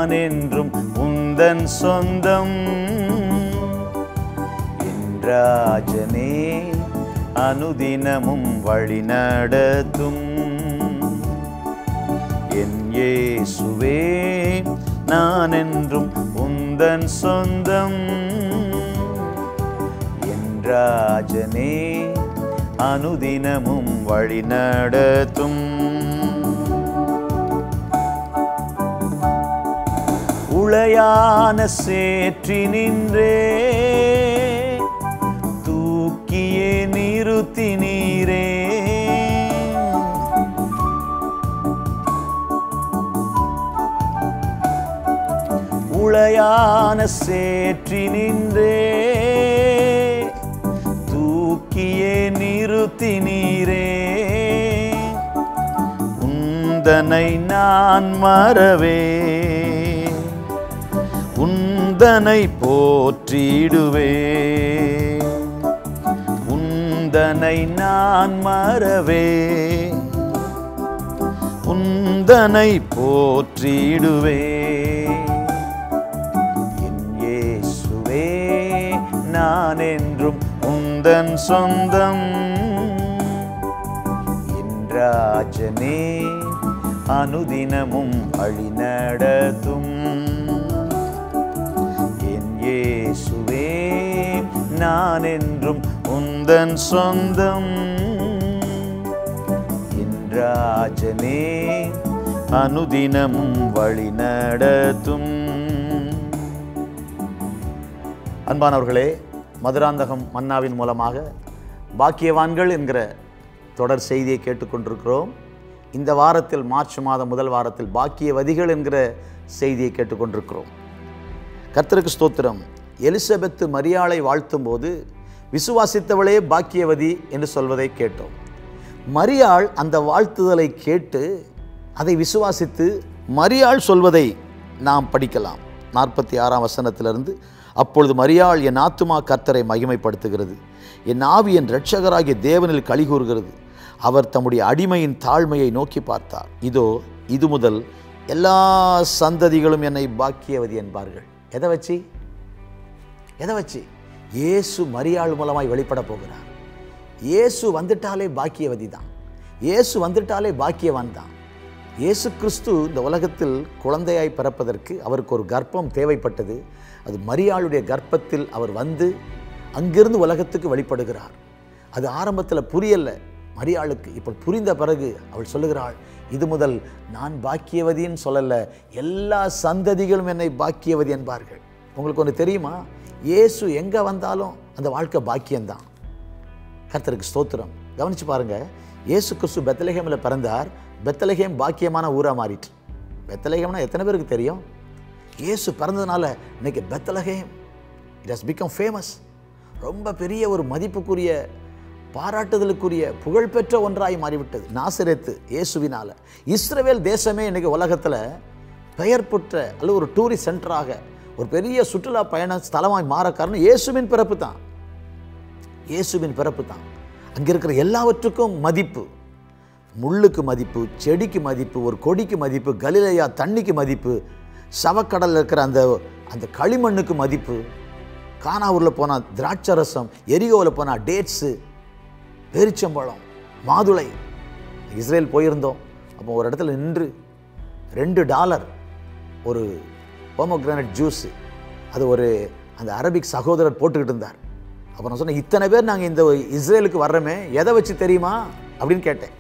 நான் என்றும் உந்தன் சொந்தம் என் ராஜனே அனுதினமும் வழி நடத்தும் என் இயேசுவே நான் என்றும் உந்தன் சொந்தம் என் ராஜனே அனுதினமும் வழி நடத்தும் உளையான சேற்றி நின்றே தூக்கியே நிறுத்தி நீரே உளையான சேற்றி நின்றே தூக்கியே நிறுத்தி நீரே உந்தனை நான் மறவே உந்தனை போற்றிடுவே உந்தனை நான் மறவே உந்தனை போற்றிடுவே என் இயேசுவே நான் என்றும் உந்தன் சொந்தம் என் ராஜனே அனுதினமும் வழி நடத்தும் என் இயேசுவே நான் என்றும் உந்தன் சொந்தம் என் ராஜனே அனுதினமும் வழி நடத்தும் அன்பானவர்களே மதுராந்தகம் மன்னாவின் மூலமாக பாக்கியவான்கள் என்கிற தொடர் செய்தியை கேட்டுக்கொண்டிருக்கிறோம் இந்த வாரத்தில் மார்ச் மாதம் முதல் வாரத்தில் பாக்கியவதிகள் என்கிற செய்தியை கேட்டுக்கொண்டிருக்கிறோம் கர்த்தருக்கு ஸ்தோத்திரம் எலிசபெத்து மரியாளை வாழ்த்தும்போது விசுவாசித்தவளே பாக்கியவதி என்று சொல்வதை கேட்டோம் மரியாள் அந்த வாழ்த்துதலை கேட்டு அதை விசுவாசித்து மரியாள் சொல்வதை நாம் படிக்கலாம் நாற்பத்தி ஆறாம் வசனத்திலிருந்து அப்பொழுது மரியாள் என் ஆத்துமா கர்த்தரை மகிமைப்படுத்துகிறது என் ஆவி என் இரட்சகராகிய தேவனில் கலிகூறுகிறது அவர் தம்முடைய அடிமையின் தாழ்மையை நோக்கி பார்த்தார் இதோ இது முதல் எல்லா சந்ததிகளும் என்னை பாக்கியவதி என்பார்கள் எதை வச்சு எதை வச்சு இயேசு மரியாள் மூலமாய் வெளிப்பட போகிறார் இயேசு வந்துட்டாலே பாக்கியவதி தான் இயேசு வந்துட்டாலே பாக்கியவான் தான் இயேசு கிறிஸ்து இந்த உலகத்தில் குழந்தையாய் பிறப்பதற்கு அவருக்கு ஒரு கர்ப்பம் தேவைப்பட்டது அது மரியாளுடைய கர்ப்பத்தில் அவர் வந்து அங்கிருந்து உலகத்துக்கு வெளிப்படுகிறார் அது ஆரம்பத்தில் புரியல மரியாளுக்கு இப்போ புரிந்த பிறகு அவள் சொல்லுகிறாள் இது முதல் நான் பாக்கியவதின்னு சொல்லல எல்லா சந்ததிகளும் என்னை பாக்கியவதி என்பார்கள் உங்களுக்கு ஒன்று தெரியுமா இயேசு எங்கே வந்தாலும் அந்த வாழ்க்கை பாக்கியம்தான் கர்த்தருக்கு ஸ்தோத்திரம் கவனிச்சு பாருங்க இயேசு கிறிஸ்து பெத்தலகேமில் பிறந்தார் பெத்தலகேம் பாக்கியமான ஊராக மாறிட்டு பெத்தலகேம்னா எத்தனை பேருக்கு தெரியும் இயேசு பிறந்ததுனால இன்னைக்கு Bethlehem it has become famous ரொம்ப பெரிய ஒரு மதிப்புக்குரிய பாராட்டுதலுக்குரிய புகழ்பெற்ற ஒன்றாய் மாறிவிட்டது நாசிரேத்து இயேசுவினால இஸ்ரவேல் தேசமே இன்னைக்கு உலகத்தில் பெயர் பெற்ற அல்லது ஒரு டூரிஸ்ட் சென்டராக ஒரு பெரிய சுற்றுலா பயண ஸ்தலமாய் மாற காரணம் இயேசுவின் பிறப்பு தான் இயேசுவின் பிறப்பு தான் அங்கே இருக்கிற எல்லாவற்றுக்கும் மதிப்பு முள்ளுக்கு மதிப்பு செடிக்கு மதிப்பு ஒரு கொடிக்கு மதிப்பு கலிலையா தண்ணிக்கு மதிப்பு சவக்கடலில் இருக்கிற அந்த அந்த களிமண்ணுக்கு மதிப்பு கானாவூரில் போனால் திராட்சை ரசம் எரிகோவில் போனால் டேட்ஸு பேரிச்சம்பழம் மாதுளை இஸ்ரேல் போயிருந்தோம் அப்போ ஒரு இடத்துல நின்று ரெண்டு டாலர் ஒரு போமோகிரானட் ஜூஸ் அது ஒரு அந்த அரபிக் சகோதரர் போட்டுக்கிட்டு இருந்தார் அப்போ நான் சொன்னேன் இத்தனை பேர் நாங்கள் இந்த இஸ்ரேலுக்கு வர்றோமே எதை வச்சு தெரியுமா அப்படின்னு கேட்டேன்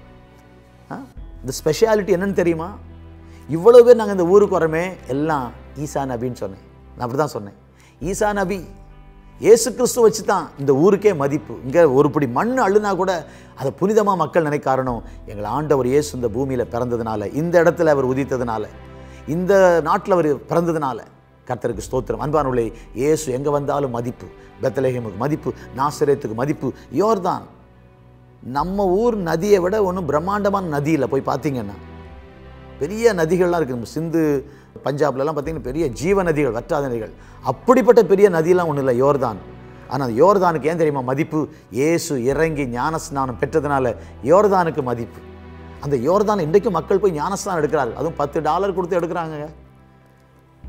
ஆ? இந்த ஸ்பெஷாலிட்டி என்னன்னு தெரியுமா இவ்வளோ பேர் நாங்கள் இந்த ஊருக்கு வரோமே எல்லாம் ஈசா நபின்னு சொன்னேன் நான் அப்படி தான் சொன்னேன் ஈசா நபி இயேசு கிறிஸ்து வச்சு தான் இந்த ஊருக்கே மதிப்பு இங்கே ஒரு பிடி மண் அள்ளுனா கூட அதை புனிதமாக மக்கள் நினைக்க காரணம் எங்கள் ஆண்டவர் இயேசு இந்த பூமியில் பிறந்ததுனால இந்த இடத்துல அவர் உதித்ததுனால இந்த நாட்டில் அவர் பிறந்ததுனால கர்த்தருக்கு ஸ்தோத்திரம் அன்பானுள்ளே இயேசு எங்கே வந்தாலும் மதிப்பு பெத்தலேஹேமுக்கு மதிப்பு நாசரேத்துக்கு மதிப்பு யோர்தான் நம்ம ஊர் நதியை விட ஒன்றும் பிரம்மாண்டமான நதியில் போய் பார்த்தீங்கன்னா பெரிய நதிகள்லாம் இருக்குது சிந்து பஞ்சாப்லலாம் பார்த்தீங்கன்னா பெரிய ஜீவ நதிகள் வற்றாத நதிகள் அப்படிப்பட்ட பெரிய நதியெல்லாம் ஒன்றும் இல்லை யோர்தான் ஆனால் அந்த யோர்தானுக்கு ஏன் தெரியுமா மதிப்பு இயேசு இறங்கி ஞானஸ்நானம் பெற்றதுனால யோர்தானுக்கு மதிப்பு அந்த யோர்தான் இன்றைக்கும் மக்கள் போய் ஞானஸ்நானம் எடுக்கிறார்கள் அதுவும் பத்து டாலர் கொடுத்து எடுக்கிறாங்க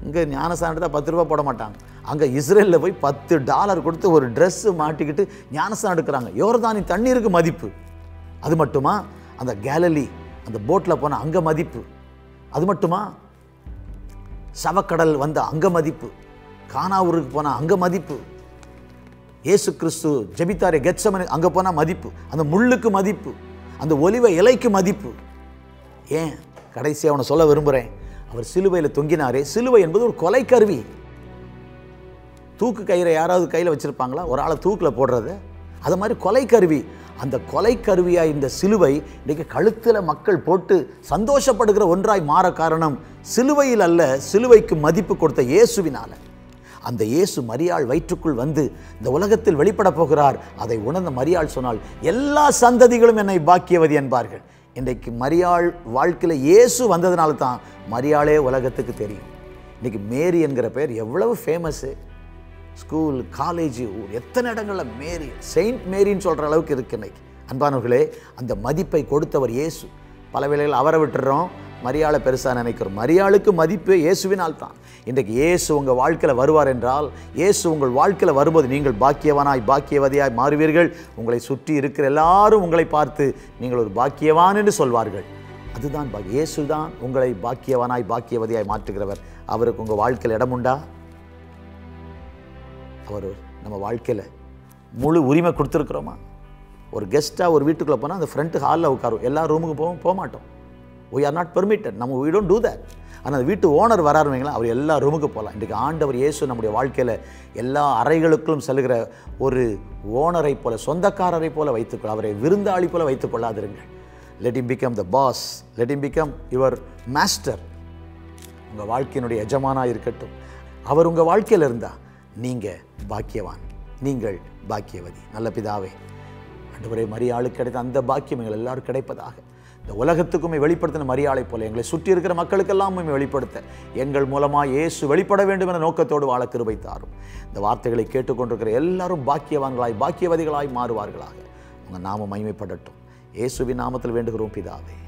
இங்கே ஞானஸ்தானம் எடுத்தால் பத்து ரூபா போட மாட்டாங்க அங்கே இஸ்ரேலில் போய் பத்து டாலர் கொடுத்து ஒரு ட்ரெஸ்ஸு மாட்டிக்கிட்டு ஞானஸ்தானம் எடுக்கிறாங்க யோர்தானி தண்ணீருக்கு மதிப்பு அது மட்டுமா அந்த கேலலி அந்த போட்டில் போனால் அங்கே மதிப்பு அது மட்டுமா சவக்கடல் வந்த அங்கே மதிப்பு கானாவூருக்கு போனால் அங்கே மதிப்பு இயேசு கிறிஸ்து ஜெபித்தாரே கெச்சமனு அங்கே போனால் மதிப்பு அந்த முள்ளுக்கு மதிப்பு அந்த ஒலிவ இலைக்கு மதிப்பு ஏன் கடைசி அவனை சொல்ல விரும்புகிறேன் அவர் சிலுவையில் தொங்கினாரே சிலுவை என்பது ஒரு கொலை கருவி தூக்கு கயிறை யாராவது கையில் வச்சுருப்பாங்களா ஒரு ஆளை தூக்கில் போடுறது அது மாதிரி கொலை கருவி அந்த கொலை கருவியாய் இந்த சிலுவை இன்றைக்கு கழுத்தில் மக்கள் போட்டு சந்தோஷப்படுகிற ஒன்றாய் மாற காரணம் சிலுவையில் அல்ல சிலுவைக்கு மதிப்பு கொடுத்த இயேசுவினால அந்த இயேசு மரியாள் வயிற்றுக்குள் வந்து இந்த உலகத்தில் வெளிப்பட போகிறார் அதை உணர்ந்த மரியாள் சொன்னால் எல்லா சந்ததிகளும் என்னை பாக்கியவதி என்பார்கள் இன்றைக்கு மரியாள் வாழ்க்கையில் இயேசு வந்ததுனால தான் மரியாளே உலகத்துக்கு தெரியும் இன்றைக்கி மேரி என்கிற பேர் எவ்வளவு ஃபேமஸ்ஸு ஸ்கூல் காலேஜ் எத்தனை இடங்களில் மேரி செயின்ட் மேரின்னு சொல்கிற அளவுக்கு இருக்கு இன்னைக்கு அன்பானவர்களே அந்த மதிப்பை கொடுத்தவர் இயேசு பல வேளைகள் அவரை விட்டுறோம் மரியாதை பெருசாக நினைக்கிறோம் மரியாளுக்கு மதிப்பு இயேசுவினால் தான் இன்றைக்கு இயேசு உங்கள் வாழ்க்கையில் வருவார் என்றால் இயேசு உங்கள் வாழ்க்கையில் வரும்போது நீங்கள் பாக்கியவானாய் பாக்கியவதியாய் மாறுவீர்கள் உங்களை சுற்றி இருக்கிற எல்லாரும் உங்களை பார்த்து நீங்கள் ஒரு பாக்கியவான் என்று சொல்வார்கள் அதுதான் பாக்கிய இயேசு தான் உங்களை பாக்கியவானாய் பாக்கியவதியாய் மாற்றுகிறவர் அவருக்கு உங்கள் வாழ்க்கையில் இடம் உண்டா அவர் நம்ம வாழ்க்கையில் முழு உரிமை கொடுத்துருக்குறோமா ஒரு கெஸ்ட்டாக ஒரு வீட்டுக்குள்ளே போனால் அந்த ஃப்ரண்ட் ஹாலில் உட்காரும் எல்லா ரூமுக்கும் போக போக மாட்டோம் we ஆர் நாட் பெர்மிட்டட் நம்ம we don't do that ஆனால் அந்த வீட்டு ஓனர் வராரு வைங்களா அவர் எல்லா ரூமுக்கு போகலாம் இன்றைக்கு ஆண்டவர் இயேசு நம்முடைய வாழ்க்கையில் எல்லா அறைகளுக்கும் செல்கிற ஒரு ஓனரை போல சொந்தக்காரரை போல வைத்துக்கொள்ள அவரை விருந்தாளி போல வைத்துக் கொள்ளாதிருங்கள் let him become the boss let him become your master உங்கள் வாழ்க்கையினுடைய எஜமானாக இருக்கட்டும் அவர் உங்கள் வாழ்க்கையில் இருந்தால் நீங்கள் பாக்கியவான் நீங்கள் பாக்கியவதி நல்ல பிதாவே ஆண்டவரே மரியாளுக்கு கிடைத்த அந்த பாக்கியம் எங்கள் எல்லாரும் கிடைப்பதாக இந்த உலகத்துக்குமே வெளிப்படுத்தின மரியாதை போல எங்களை சுற்றி இருக்கிற மக்களுக்கெல்லாம் உம்மை வெளிப்படுத்த எங்கள் மூலமாக இயேசு வெளிப்பட வேண்டும் என்ற நோக்கத்தோடு வாழ கிருபை தாரும் இந்த வார்த்தைகளை கேட்டுக்கொண்டிருக்கிற எல்லாரும் பாக்கியவான்களாய் பாக்கியவதிகளாய் மாறுவார்களாக உங்கள் நாமம் மகிமைப்படட்டும் இயேசுவின் நாமத்தில் வேண்டுகிறோம் பிதாவே